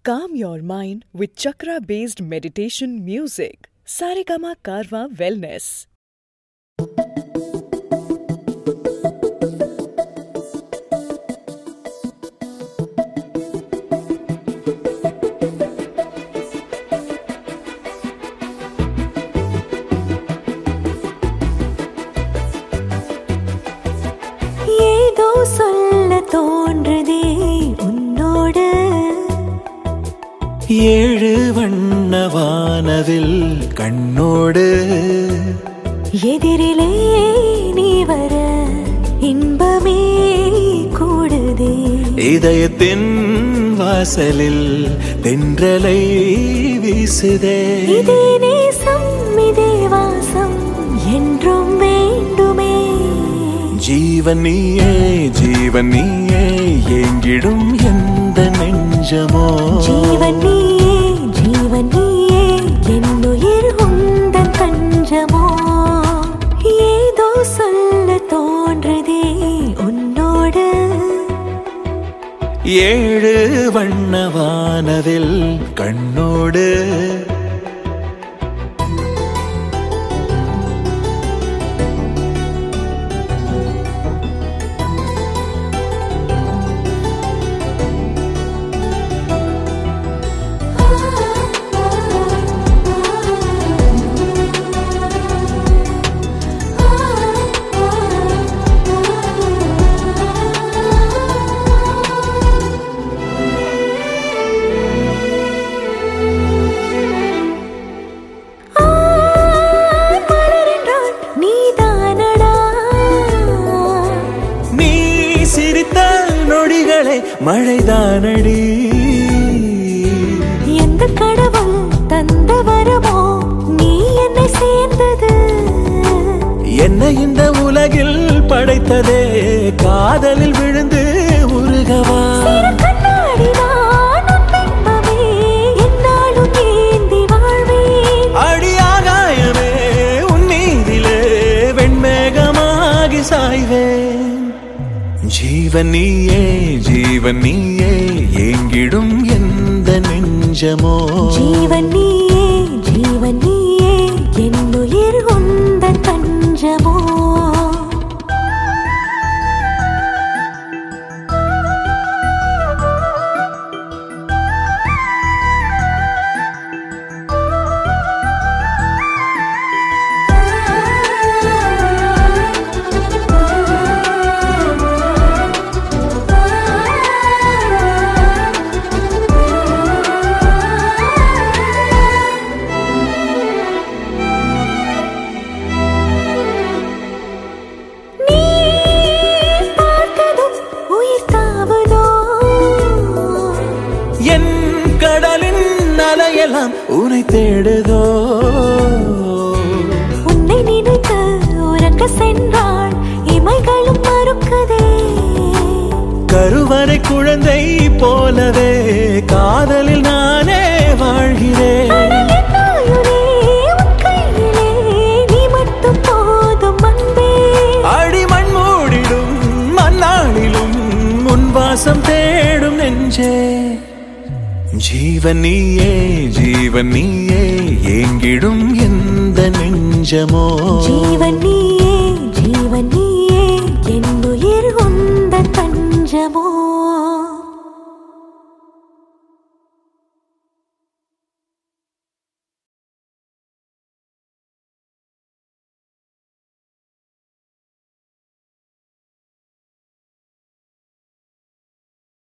Calm your mind with chakra based meditation music. Saregama Karwa Wellness. ஏதோ சொல்ல தோன்றுதே உன்னோடு ஏழு வண்ண வானவில் கண்ணோடு எதிரிலே நீ வர இன்பமே கூடுதே இதயத்தின் வாசலில் தென்றலை வீசுதே இதே நேசம் இதே வாசம் என்றும் வேண்டுமே ஜீவன் நீயே ஜீவன் நீயே எங்கிடும் எந்த நெஞ்சமோ ஜீவன் நீயே ஜீவன் நீயே என்னுயிர் உந்தன் தஞ்சமோ ஏதோ சொல்ல தோன்றுதே உன்னோடு ஏழு வண்ண வானவில் கண்ணோடு மலரென்றால் நீதானடா நீ சிரித்த நொடிகளை மழைதானடி எந்த கடவுள் தந்த வரமோ நீ என்னை சேர்ந்தது என்ன இந்த உலகில் படைத்ததே காதலில் விழுந்து உருகவா சிறு கண்ணாடிதான் உன் பிம்பமே என்னாலும் ஏந்தி வாழ்வேன் அடியாகாயமே உன் மீதிலே வெண்மேகமாகி சாய்வேன் ஜீவன் நீயே ஜீவன் நீயே எங்கிடும் எந்த நெஞ்சமோ ஜீவன் நீயே ஜீவன் நீயே என்னுயிர் உந்தன் தஞ்சமோ நீ பார்த்ததும் உயிர் தாவதோ என் கடலின் அலையெல்லாம் உனை தேடுதோ உன்னை நினைத்து உறக்க சென்றாள் இமைகளும் மறுக்குதே கருவறை குழந்தை போலவே காதலில் நானே வாழ்கிறேன் ஆனால் என் ஆயுளே உன் கையிலே நீ மட்டும் போதும் அன்பே அடிமண் மூடிடும் மண்ணாளிலும் முன் வாசம் தேடும் நெஞ்சே ஜீவன் நீயே ஜீவன் நீயே எங்கிடும் எந்த நெஞ்சமோ ஜீவன் நீயே